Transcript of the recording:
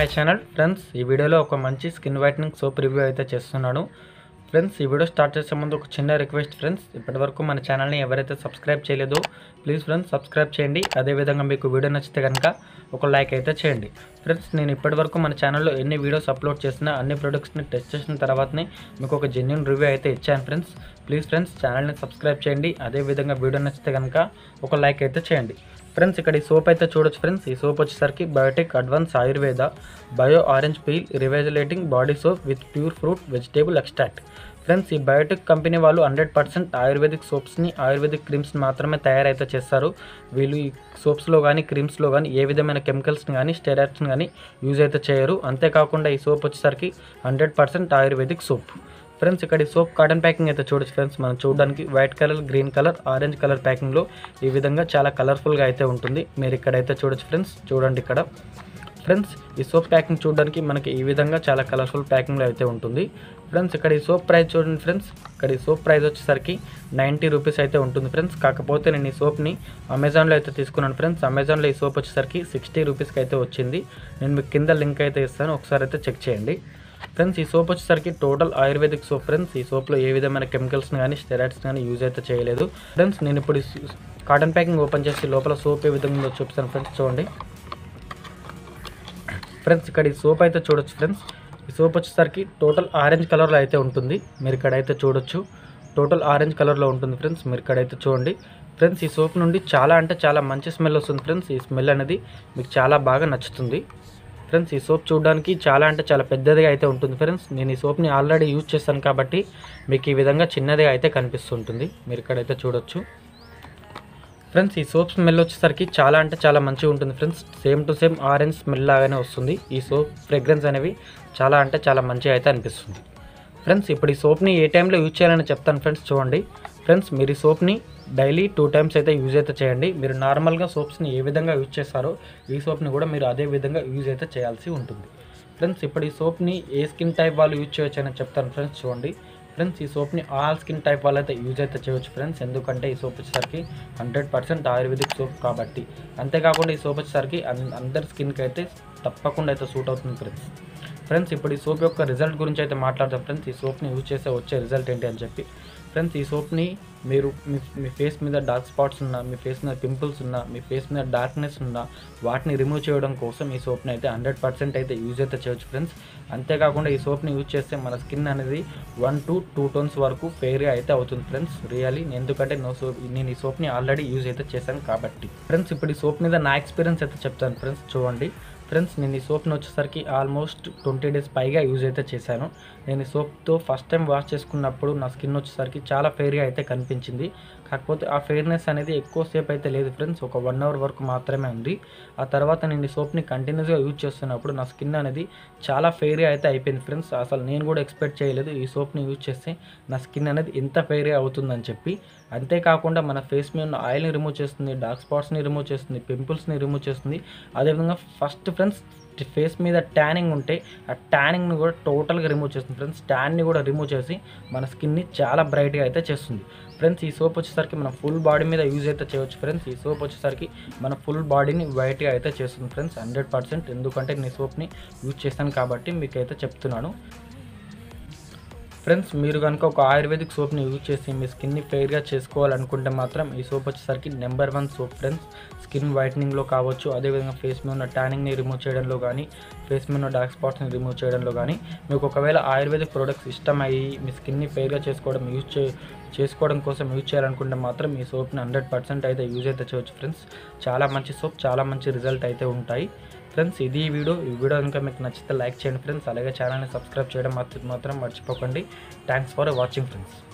my channel friends ఈ వీడియోలో ఒక మంచి స్కిన్ వైట్నింగ్ సోప్ రివ్యూ అయితే చేస్తున్నాను ఫ్రెండ్స్ ఈ వీడియో స్టార్ట్ చేసే ముందు ఒక చిన్న రిక్వెస్ట్ ఫ్రెండ్స్ ఇప్పటివరకు మన ఛానల్ని ఎవరైతే సబ్స్క్రైబ్ చేయలేదో ప్లీజ్ ఫ్రెండ్స్ సబ్స్క్రైబ్ చేయండి అదేవిధంగా మీకు వీడియో నచ్చితే కనుక ఒక లైక్ అయితే చేయండి ఫ్రెండ్స్ నేను ఇప్పటివరకు మన ఛానల్లో ఎన్ని వీడియోస్ అప్లోడ్ చేసినా అన్ని ప్రొడక్ట్స్ని టెస్ట్ చేసిన తర్వాతనే మీకు ఒక జెన్యున్ రివ్యూ అయితే ఇచ్చాను ఫ్రెండ్స్ ప్లీజ్ ఫ్రెండ్స్ ఛానల్ని సబ్స్క్రైబ్ చేయండి అదేవిధంగా వీడియో నచ్చితే కనుక ఒక లైక్ అయితే చేయండి ఫ్రెండ్స్ ఇక్కడ ఈ సోప్ అయితే చూడొచ్చు ఫ్రెండ్స్ ఈ సోప్ వచ్చేసరికి Biotique advance Ayurveda bio orange peel revitalizing body soap with pure fruit vegetable extract friends ఈ బయోటిక్ కంపెనీ వాళ్ళు హండ్రెడ్ పర్సెంట్ ఆయుర్వేదిక్ సోప్స్ని ఆయుర్వేదిక్ క్రీమ్స్ని మాత్రమే తయారైతే చేస్తారు వీళ్ళు ఈ సోప్స్లో కానీ క్రీమ్స్లో కానీ ఏ విధమైన కెమికల్స్ని కానీ స్టెరాయిడ్స్ని కానీ యూజ్ అయితే చేయరు అంతేకాకుండా ఈ సోప్ వచ్చేసరికి hundred percent ayurvedic soap friends ఇక్కడ ఈ సోప్ కాటన్ ప్యాకింగ్ అయితే చూడొచ్చు ఫ్రెండ్స్ మనం చూడడానికి white colour green colour orange colour ప్యాకింగ్లో ఈ విధంగా చాలా కలర్ఫుల్గా అయితే ఉంటుంది మీరు ఇక్కడైతే చూడొచ్చు ఫ్రెండ్స్ చూడండి ఇక్కడ ఫ్రెండ్స్ ఈ సోప్ ప్యాకింగ్ చూడడానికి మనకి ఈ విధంగా చాలా కలర్ఫుల్ ప్యాకింగ్లో అయితే ఉంటుంది ఫ్రెండ్స్ ఇక్కడ ఈ సోప్ ప్రైస్ చూడండి ఫ్రెండ్స్ ఇక్కడ ఈ సోప్ ప్రైస్ వచ్చేసరికి నైంటీ రూపీస్ అయితే ఉంటుంది ఫ్రెండ్స్ కాకపోతే నేను ఈ సోప్ని అమెజాన్లో అయితే తీసుకున్నాను ఫ్రెండ్స్ అమెజాన్లో ఈ సోప్ వచ్చేసరికి సిక్స్టీ రూపీస్కి అయితే వచ్చింది నేను మీకు కింద లింక్ అయితే ఇస్తాను ఒకసారి అయితే చెక్ చేయండి ఫ్రెండ్స్ ఈ సోప్ వచ్చేసరికి టోటల్ ఆయుర్వేదిక్ సోప్ ఫ్రెండ్స్ ఈ సోప్లో ఏ విధమైన కెమికల్స్ని కానీ స్టెరాయిడ్స్ కానీ యూజ్ అయితే చేయలేదు ఫ్రెండ్స్ నేను ఇప్పుడు ఈ కాటన్ ప్యాకింగ్ ఓపెన్ చేసి లోపల సోప్ ఏ విధంగా ఉందో చూపిస్తాను ఫ్రెండ్స్ చూడండి ఫ్రెండ్స్ ఇక్కడ ఈ సోప్ అయితే చూడొచ్చు ఫ్రెండ్స్ ఈ సోప్ వచ్చేసరికి టోటల్ ఆరెంజ్ కలర్లో అయితే ఉంటుంది మీరు ఇక్కడైతే చూడొచ్చు టోటల్ ఆరెంజ్ కలర్లో ఉంటుంది ఫ్రెండ్స్ మీరు ఇక్కడైతే చూడండి ఫ్రెండ్స్ ఈ సోప్ నుండి చాలా అంటే చాలా మంచి స్మెల్ వస్తుంది ఫ్రెండ్స్ ఈ స్మెల్ అనేది మీకు చాలా బాగా నచ్చుతుంది ఫ్రెండ్స్ ఈ సోప్ చూడడానికి చాలా అంటే చాలా పెద్దదిగా అయితే ఉంటుంది ఫ్రెండ్స్ నేను ఈ సోప్ని ఆల్రెడీ యూజ్ చేస్తాను కాబట్టి మీకు ఈ విధంగా చిన్నదిగా అయితే కనిపిస్తుంటుంది మీరు ఇక్కడైతే చూడొచ్చు ఫ్రెండ్స్ ఈ సోప్ స్మెల్ వచ్చేసరికి చాలా అంటే చాలా మంచిగా ఉంటుంది friends same to same orange smell లాగానే వస్తుంది ఈ సోప్ ఫ్రేగ్రెన్స్ అనేవి చాలా అంటే చాలా మంచిగా అయితే అనిపిస్తుంది ఫ్రెండ్స్ ఇప్పుడు ఈ సోప్ని ఏ టైంలో యూజ్ చేయాలని చెప్తాను ఫ్రెండ్స్ చూడండి ఫ్రెండ్స్ మీరు ఈ సోప్ని డైలీ టూ టైమ్స్ అయితే యూజ్ అయితే చేయండి మీరు నార్మల్గా సోప్స్ని ఏ విధంగా యూజ్ చేస్తారో ఈ సోప్ని కూడా మీరు అదే విధంగా యూజ్ అయితే చేయాల్సి ఉంటుంది ఫ్రెండ్స్ ఇప్పుడు ఈ సోప్ని ఏ స్కిన్ టైప్ వాళ్ళు యూజ్ చేయొచ్చు అని చెప్తాను ఫ్రెండ్స్ చూడండి ఫ్రెండ్స్ ఈ సోప్ని ఆల్ స్కిన్ టైప్ వాళ్ళు అయితే యూజ్ అయితే చేయవచ్చు ఫ్రెండ్స్ ఎందుకంటే ఈ సోప్ వచ్చేసరికి హండ్రెడ్ పర్సెంట్ ఆయుర్వేదిక్ సోప్ కాబట్టి అంతేకాకుండా ఈ సోప్ వచ్చేసరికి అన్- అందరి స్కిన్కి అయితే తప్పకుండా అయితే సూట్ అవుతుంది ఫ్రెండ్స్ ఫ్రెండ్స్ ఇప్పుడు ఈ సోప్ యొక్క రిజల్ట్ గురించి అయితే మాట్లాడతాం ఫ్రెండ్స్ ఈ సోప్ని యూజ్ చేస్తే వచ్చే రిజల్ట్ ఏంటి అని చెప్పి ఫ్రెండ్స్ ఈ సోప్ని మీరు మీ మీ ఫేస్ మీద డార్క్ స్పాట్స్ ఉన్నా మీ ఫేస్ మీద పింపుల్స్ ఉన్నా మీ ఫేస్ మీద డార్క్నెస్ ఉన్నా వాటిని రిమూవ్ చేయడం కోసం ఈ సోప్ని అయితే హండ్రెడ్ పర్సెంట్ అయితే యూజ్ అయితే చేయొచ్చు ఫ్రెండ్స్ అంతేకాకుండా ఈ సోప్ని యూజ్ చేస్తే మన స్కిన్ అనేది వన్ టు టూ టోన్స్ వరకు ఫెయిర్గా అయితే అవుతుంది ఫ్రెండ్స్ రియల్లీ ఎందుకంటే నో సోప్ నేను ఈ సోప్ని ఆల్రెడీ యూజ్ అయితే చేశాను కాబట్టి ఫ్రెండ్స్ ఇప్పుడు ఈ సోప్ మీద నా ఎక్స్పీరియన్స్ అయితే చెప్తాను ఫ్రెండ్స్ చూడండి ఫ్రెండ్స్ నేను ఈ సోప్ని వచ్చేసరికి ఆల్మోస్ట్ ట్వంటీ డేస్ పైగా యూజ్ అయితే చేశాను నేను ఈ సోప్తో ఫస్ట్ టైం వాష్ చేసుకున్నప్పుడు నా స్కిన్ వచ్చేసరికి చాలా ఫెయిర్గా అయితే కనిపించింది కాకపోతే ఆ ఫెయిర్నెస్ అనేది ఎక్కువసేపు అయితే లేదు ఫ్రెండ్స్ ఒక వన్ అవర్ వరకు మాత్రమే ఉంది ఆ తర్వాత నేను ఈ సోప్ని కంటిన్యూస్గా యూజ్ చేస్తున్నప్పుడు నా స్కిన్ అనేది చాలా ఫెయిర్గా అయితే అయిపోయింది ఫ్రెండ్స్ అసలు నేను కూడా ఎక్స్పెక్ట్ చేయలేదు ఈ సోప్ని యూజ్ చేస్తే నా స్కిన్ అనేది ఎంత ఫెయిర్గా అవుతుందని చెప్పి అంతేకాకుండా మన ఫేస్ మీద ఉన్న ఆయిల్ని రిమూవ్ చేస్తుంది డార్క్ స్పాట్స్ని రిమూవ్ చేస్తుంది పింపుల్స్ని రిమూవ్ చేస్తుంది అదేవిధంగా ఫస్ట్ ఫ్రెండ్స్ ఫేస్ మీద ట్యానింగ్ ఉంటే ఆ ట్యానింగ్ని కూడా టోటల్గా రిమూవ్ చేస్తుంది ఫ్రెండ్స్ ట్యాన్ని కూడా రిమూవ్ చేసి మన స్కిన్ని చాలా బ్రైట్గా అయితే చేస్తుంది ఫ్రెండ్స్ ఈ సోప్ వచ్చేసరికి మన ఫుల్ బాడీ మీద యూజ్ అయితే చేయవచ్చు ఫ్రెండ్స్ ఈ సోప్ వచ్చేసరికి మన ఫుల్ బాడీని వైట్గా అయితే చేస్తుంది ఫ్రెండ్స్ హండ్రెడ్ పర్సెంట్ ఎందుకంటే నేను ఈ సోప్ని యూజ్ చేస్తాను కాబట్టి మీకు అయితే చెప్తున్నాను ఫ్రెండ్స్ మీరు కనుక ఒక ఆయుర్వేదిక్ సోప్ని యూజ్ చేసి మీ స్కిన్ని ఫెయిర్గా చేసుకోవాలనుకుంటే మాత్రం ఈ సోప్ వచ్చేసరికి number one soap friends skin వైట్నింగ్లో కావచ్చు అదేవిధంగా ఫేస్ మీద ఉన్న ట్యానింగ్ని రిమూవ్ చేయడంలో కానీ ఫేస్ మీద ఉన్న డార్క్ స్పాట్స్ని రిమూవ్ చేయడంలో కానీ మీకు ఒకవేళ ఆయుర్వేదిక్ ప్రోడక్ట్స్ ఇష్టమయ్యి మీ స్కిన్ని ఫెయిర్గా చేసుకోవడం యూజ్ చే చేసుకోవడం కోసం యూజ్ చేయాలనుకుంటే మాత్రం ఈ సోప్ని హండ్రెడ్ పర్సెంట్ అయితే యూజ్ అయితే చేయవచ్చు ఫ్రెండ్స్ చాలా మంచి సోప్ చాలా మంచి రిజల్ట్ అయితే ఉంటాయి ఫ్రెండ్స్ ఇది ఈ వీడియో ఈ వీడియో కనుక మీకు నచ్చితే లైక్ చేయండి ఫ్రెండ్స్ అలాగే ఛానల్ని సబ్స్క్రైబ్ చేయడం మాత్రం మాత్రం మర్చిపోకండి థ్యాంక్స్ ఫర్ వాచింగ్ ఫ్రెండ్స్